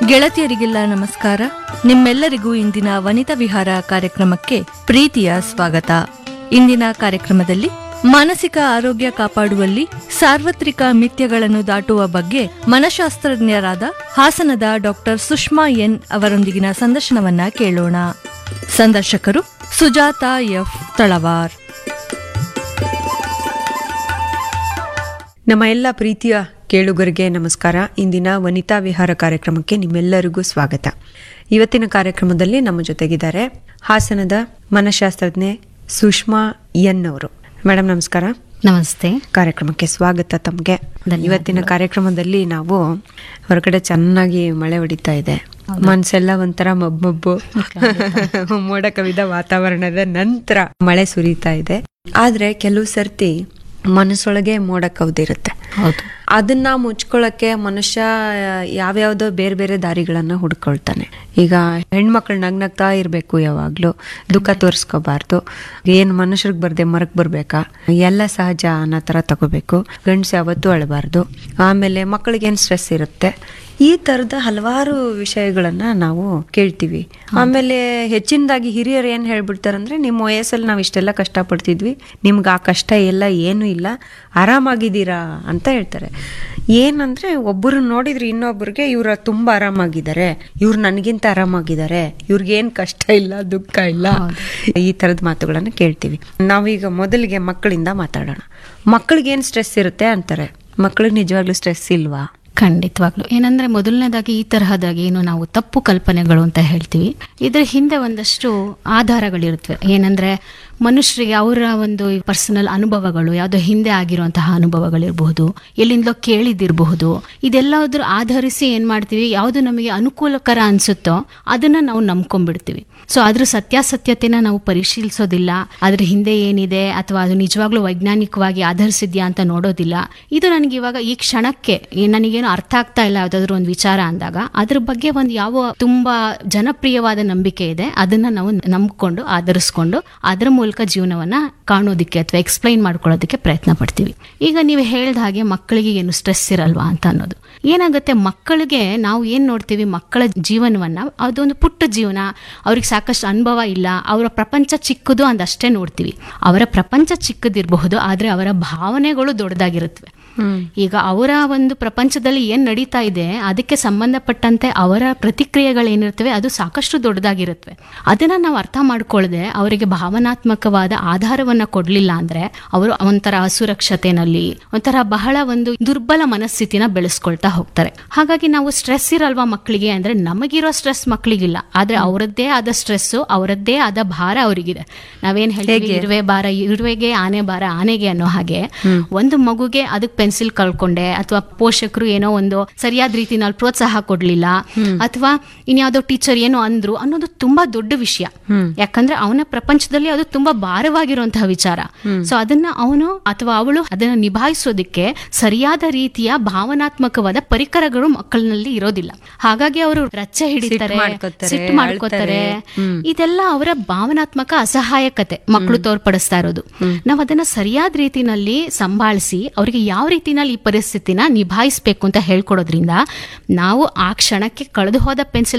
ಗೆಳತಿಯರಿಗೆಲ್ಲ ನಮಸ್ಕಾರ ನಿಮ್ಮೆಲ್ಲರಿಗೂ ಇಂದಿನ ವನಿತಾ ವಿಹಾರ ಕಾರ್ಯಕ್ರಮಕ್ಕೆ ಪ್ರೀತಿಯ ಸ್ವಾಗತ ಇಂದಿನ ಕಾರ್ಯಕ್ರಮದಲ್ಲಿ ಮಾನಸಿಕ ಆರೋಗ್ಯ ಕಾಪಾಡುವಲ್ಲಿ ಸಾರ್ವತ್ರಿಕ ಮಿಥ್ಯಗಳನ್ನು ದಾಟುವ ಬಗ್ಗೆ ಮನಶಾಸ್ತ್ರಜ್ಞರಾದ ಹಾಸನದ ಡಾಕ್ಟರ್ ಸುಷ್ಮಾ ಎನ್ ಅವರೊಂದಿಗಿನ ಸಂದರ್ಶನವನ್ನ ಕೇಳೋಣ ಸಂದರ್ಶಕರು ಸುಜಾತ ಎಫ್ ತಳವಾರ್ ನಮ್ಮ ಎಲ್ಲ ಪ್ರೀತಿಯ ಕೇಳುಗರಿಗೆ ನಮಸ್ಕಾರ ಇಂದಿನ ವನಿತಾ ವಿಹಾರ ಕಾರ್ಯಕ್ರಮಕ್ಕೆ ನಿಮ್ಮೆಲ್ಲರಿಗೂ ಸ್ವಾಗತ ಇವತ್ತಿನ ಕಾರ್ಯಕ್ರಮದಲ್ಲಿ ನಮ್ಮ ಜೊತೆಗಿದ್ದಾರೆ ಹಾಸನದ ಮನಃಶಾಸ್ತ್ರಜ್ಞೆ ಸುಷ್ಮಾ ಎನ್ ಅವರು ಮೇಡಮ್ ನಮಸ್ಕಾರ ನಮಸ್ತೆ ಕಾರ್ಯಕ್ರಮಕ್ಕೆ ಸ್ವಾಗತ ತಮಗೆ ಧನ್ಯವಾದಗಳು. ಇವತ್ತಿನ ಕಾರ್ಯಕ್ರಮದಲ್ಲಿ ನಾವು ಹೊರಗಡೆ ಚೆನ್ನಾಗಿ ಮಳೆ ಹೊಡಿತಾ ಇದೆ ಮನ್ಸೆಲ್ಲ ಒಂಥರ ಮಬ್ಬು ಮೋಡ ಕವಿದ ವಾತಾವರಣದ ನಂತರ ಮಳೆ ಸುರಿತಾ ಇದೆ ಆದ್ರೆ ಕೆಲವು ಸರ್ತಿ ಮನಸ್ಸೊಳಗೆ ಮೋಡ ಕವಿದಿರುತ್ತೆ ಹೌದು ಅದನ್ನ ಮುಚ್ಕೊಳ್ಳಕ್ಕೆ ಮನುಷ್ಯ ಯಾವ್ಯಾವ್ದೋ ಬೇರೆ ಬೇರೆ ದಾರಿಗಳನ್ನ ಹುಡ್ಕೊಳ್ತಾನೆ ಈಗ ಹೆಣ್ಮಕ್ಳು ನಗ್ನಗ್ತಾ ಇರ್ಬೇಕು ಯಾವಾಗ್ಲೂ ದುಃಖ ತೋರಿಸ್ಕೋಬಾರ್ದು ಏನ್ ಮನುಷ್ಯರಿಗೆ ಬರ್ದೆ ಮರಕ್ ಬರ್ಬೇಕಾ ಎಲ್ಲ ಸಹಜ ಅನ್ನೋ ತರ ತಗೋಬೇಕು ಗಂಡ್ಸು ಯಾವತ್ತೂ ಅಳಬಾರ್ದು ಆಮೇಲೆ ಮಕ್ಕಳಿಗೆ ಏನ್ ಸ್ಟ್ರೆಸ್ ಇರುತ್ತೆ ಈ ತರದ ಹಲವಾರು ವಿಷಯಗಳನ್ನ ನಾವು ಕೇಳ್ತೀವಿ ಆಮೇಲೆ ಹೆಚ್ಚಿನದಾಗಿ ಹಿರಿಯರು ಏನ್ ಹೇಳ್ಬಿಡ್ತಾರಂದ್ರೆ ನಿಮ್ಮ ವಯಸ್ಸಲ್ಲಿ ನಾವು ಇಷ್ಟೆಲ್ಲ ಕಷ್ಟ ಪಡ್ತಿದ್ವಿ ನಿಮ್ಗೆ ಆ ಕಷ್ಟ ಎಲ್ಲ ಏನೂ ಇಲ್ಲ ಆರಾಮಾಗಿದ್ದೀರಾ ಅಂತ ಹೇಳ್ತಾರೆ ಏನಂದ್ರೆ ಒಬ್ಬರು ನೋಡಿದ್ರೆ ಇನ್ನೊಬ್ರಿಗೆ ಇವ್ರ ತುಂಬಾ ಆರಾಮಾಗಿದ್ದಾರೆ ಇವ್ರು ನನಗಿಂತ ಆರಾಮಾಗಿದ್ದಾರೆ ಇವ್ರಿಗೇನ್ ಕಷ್ಟ ಇಲ್ಲ ದುಃಖ ಇಲ್ಲ ಈ ತರದ ಮಾತುಗಳನ್ನ ಕೇಳ್ತೀವಿ ನಾವೀಗ ಮೊದಲಿಗೆ ಮಕ್ಕಳಿಂದ ಮಾತಾಡೋಣ ಮಕ್ಕಳಿಗೆ ಏನ್ ಸ್ಟ್ರೆಸ್ ಇರುತ್ತೆ ಅಂತಾರೆ ಮಕ್ಕಳಿಗೆ ನಿಜವಾಗ್ಲೂ ಸ್ಟ್ರೆಸ್ ಇಲ್ವಾ ಖಂಡಿತವಾಗ್ಲು ಏನಂದ್ರೆ ಮೊದಲನೇದಾಗಿ ಈ ತರಹದಾಗಿ ಏನು ನಾವು ತಪ್ಪು ಕಲ್ಪನೆಗಳು ಅಂತ ಹೇಳ್ತೀವಿ ಇದ್ರ ಹಿಂದೆ ಒಂದಷ್ಟು ಆಧಾರಗಳಿರುತ್ತವೆ ಏನಂದ್ರೆ ಮನುಷ್ಯರಿಗೆ ಅವರ ಒಂದು ಪರ್ಸನಲ್ ಅನುಭವಗಳು ಯಾವುದೋ ಹಿಂದೆ ಆಗಿರುವಂತಹ ಅನುಭವಗಳಿರಬಹುದು ಎಲ್ಲಿಂದಲೋ ಕೇಳಿದಿರಬಹುದು ಇದೆಲ್ಲದ್ರ ಆಧರಿಸಿ ಏನ್ ಮಾಡ್ತೀವಿ ಯಾವುದು ನಮಗೆ ಅನುಕೂಲಕರ ಅನ್ಸುತ್ತೋ ಅದನ್ನ ನಾವು ನಂಬ್ಕೊಂಡ್ಬಿಡ್ತೀವಿ ಸೊ ಅದ್ರ ಸತ್ಯಾಸತ್ಯತೆನ ನಾವು ಪರಿಶೀಲಿಸೋದಿಲ್ಲ ಅದ್ರ ಹಿಂದೆ ಏನಿದೆ ಅಥವಾ ಅದು ನಿಜವಾಗ್ಲೂ ವೈಜ್ಞಾನಿಕವಾಗಿ ಆಧರಿಸಿದ್ಯಾ ಅಂತ ನೋಡೋದಿಲ್ಲ ಇದು ನನಗೆ ಇವಾಗ ಈ ಕ್ಷಣಕ್ಕೆ ಈ ನನಗೇನು ಅರ್ಥ ಆಗ್ತಾ ಇಲ್ಲ ಯಾವ್ದಾದ್ರು ಒಂದು ವಿಚಾರ ಅಂದಾಗ ಅದ್ರ ಬಗ್ಗೆ ಒಂದು ಯಾವ ತುಂಬಾ ಜನಪ್ರಿಯವಾದ ನಂಬಿಕೆ ಇದೆ ಅದನ್ನ ನಾವು ನಂಬ್ಕೊಂಡು ಆಧರಿಸ್ಕೊಂಡು ಅದರ ಮೂಲಕ ಜೀವನವನ್ನ ಕಾಣೋದಿಕ್ಕೆ ಅಥವಾ ಎಕ್ಸ್ಪ್ಲೈನ್ ಮಾಡ್ಕೊಳ್ಳೋದಕ್ಕೆ ಪ್ರಯತ್ನ ಪಡ್ತೀವಿ ಈಗ ನೀವು ಹೇಳ್ದ ಹಾಗೆ ಮಕ್ಕಳಿಗೆ ಏನು ಸ್ಟ್ರೆಸ್ ಇರಲ್ವಾ ಅಂತ ಅನ್ನೋದು ಏನಾಗುತ್ತೆ ಮಕ್ಕಳಿಗೆ ನಾವು ಏನ್ ನೋಡ್ತೀವಿ ಮಕ್ಕಳ ಜೀವನವನ್ನ ಅದೊಂದು ಪುಟ್ಟ ಜೀವನ ಅವ್ರಿಗೆ ಸಾಕಷ್ಟು ಅನುಭವ ಇಲ್ಲ ಅವರ ಪ್ರಪಂಚ ಚಿಕ್ಕದು ಅಂದಷ್ಟೇ ನೋಡ್ತೀವಿ ಅವರ ಪ್ರಪಂಚ ಚಿಕ್ಕದಿರಬಹುದು ಆದ್ರೆ ಅವರ ಭಾವನೆಗಳು ದೊಡ್ಡದಾಗಿರುತ್ತವೆ ಈಗ ಅವರ ಒಂದು ಪ್ರಪಂಚದಲ್ಲಿ ಏನ್ ನಡೀತಾ ಇದೆ ಅದಕ್ಕೆ ಸಂಬಂಧಪಟ್ಟಂತೆ ಅವರ ಪ್ರತಿಕ್ರಿಯೆಗಳೇನಿರ್ತವೆ ಅದು ಸಾಕಷ್ಟು ದೊಡ್ಡದಾಗಿರುತ್ತವೆ ಅದನ್ನ ನಾವು ಅರ್ಥ ಮಾಡ್ಕೊಳ್ಳದೆ ಅವರಿಗೆ ಭಾವನಾತ್ಮಕವಾದ ಆಧಾರವನ್ನ ಕೊಡ್ಲಿಲ್ಲ ಅಂದ್ರೆ ಅವರು ಒಂಥರ ಅಸುರಕ್ಷತೆನಲ್ಲಿ ಒಂಥರ ಬಹಳ ಒಂದು ದುರ್ಬಲ ಮನಸ್ಥಿತಿನ ಬೆಳೆಸ್ಕೊಳ್ತಾ ಹೋಗ್ತಾರೆ ಹಾಗಾಗಿ ನಾವು ಸ್ಟ್ರೆಸ್ ಇರಲ್ವಾ ಮಕ್ಕಳಿಗೆ ಅಂದ್ರೆ ನಮಗಿರೋ ಸ್ಟ್ರೆಸ್ ಮಕ್ಕಳಿಗಿಲ್ಲ ಆದ್ರೆ ಅವರದ್ದೇ ಆದ ಸ್ಟ್ರೆಸ್ ಅವರದ್ದೇ ಆದ ಭಾರ ಅವರಿಗಿದೆ ನಾವೇನ್ ಹೇಳ್ತೀವಿ ಇರುವೆ ಭಾರ ಇರುವೆಗೆ ಆನೆ ಭಾರ ಆನೆಗೆ ಅನ್ನೋ ಹಾಗೆ ಒಂದು ಮಗುಗೆ ಅದಕ್ಕೆ ಪೆನ್ಸಿಲ್ ಕಳ್ಕೊಂಡೆ ಅಥವಾ ಪೋಷಕರು ಏನೋ ಒಂದು ಸರಿಯಾದ ರೀತಿನಲ್ಲಿ ಪ್ರೋತ್ಸಾಹ ಕೊಡ್ಲಿಲ್ಲ ಅಥವಾ ಇನ್ಯಾವುದೋ ಟೀಚರ್ ಏನೋ ಅಂದ್ರು ಅನ್ನೋದು ತುಂಬಾ ದೊಡ್ಡ ವಿಷಯ ಯಾಕಂದ್ರೆ ಅವನ ಪ್ರಪಂಚದಲ್ಲಿ ಅದು ತುಂಬಾ ಭಾರವಾಗಿರುವಂತಹ ವಿಚಾರ ಸೊ ಅದನ್ನ ಅವನು ಅಥವಾ ಅವಳು ಅದನ್ನ ನಿಭಾಯಿಸೋದಕ್ಕೆ ಸರಿಯಾದ ರೀತಿಯ ಭಾವನಾತ್ಮಕವಾದ ಪರಿಕರಗಳು ಮಕ್ಕಳಿನಲ್ಲಿ ಇರೋದಿಲ್ಲ ಹಾಗಾಗಿ ಅವರು ರಚ್ಚೆ ಹಿಡಿತಾರೆ ಮಾಡ್ಕೊತಾರೆ, ಸಿಟ್ಟು ಮಾಡ್ಕೋತಾರೆ ಅಳ್ತಾರೆ. ಇದೆಲ್ಲ ಅವರ ಭಾವನಾತ್ಮಕ ಅಸಹಾಯಕತೆ ಮಕ್ಕಳು ತೋರ್ಪಡಿಸ್ತಾ ಇರೋದು ನಾವು ಅದನ್ನ ಸರಿಯಾದ ರೀತಿನಲ್ಲಿ ಸಂಭಾಳಿಸಿ ಅವರಿಗೆ ಯಾವ ರೀತಿನಲ್ಲಿ ಈ ಪರಿಸ್ಥಿತಿನ ನಿಭಾಯಿಸ್ಬೇಕು ಅಂತ ಹೇಳ್ಕೊಡೋದ್ರಿಂದ ನಾವು ಆ ಕ್ಷಣಕ್ಕೆ ಕಳೆದು ಹೋದ ಪೆನ್ಸಿಲ್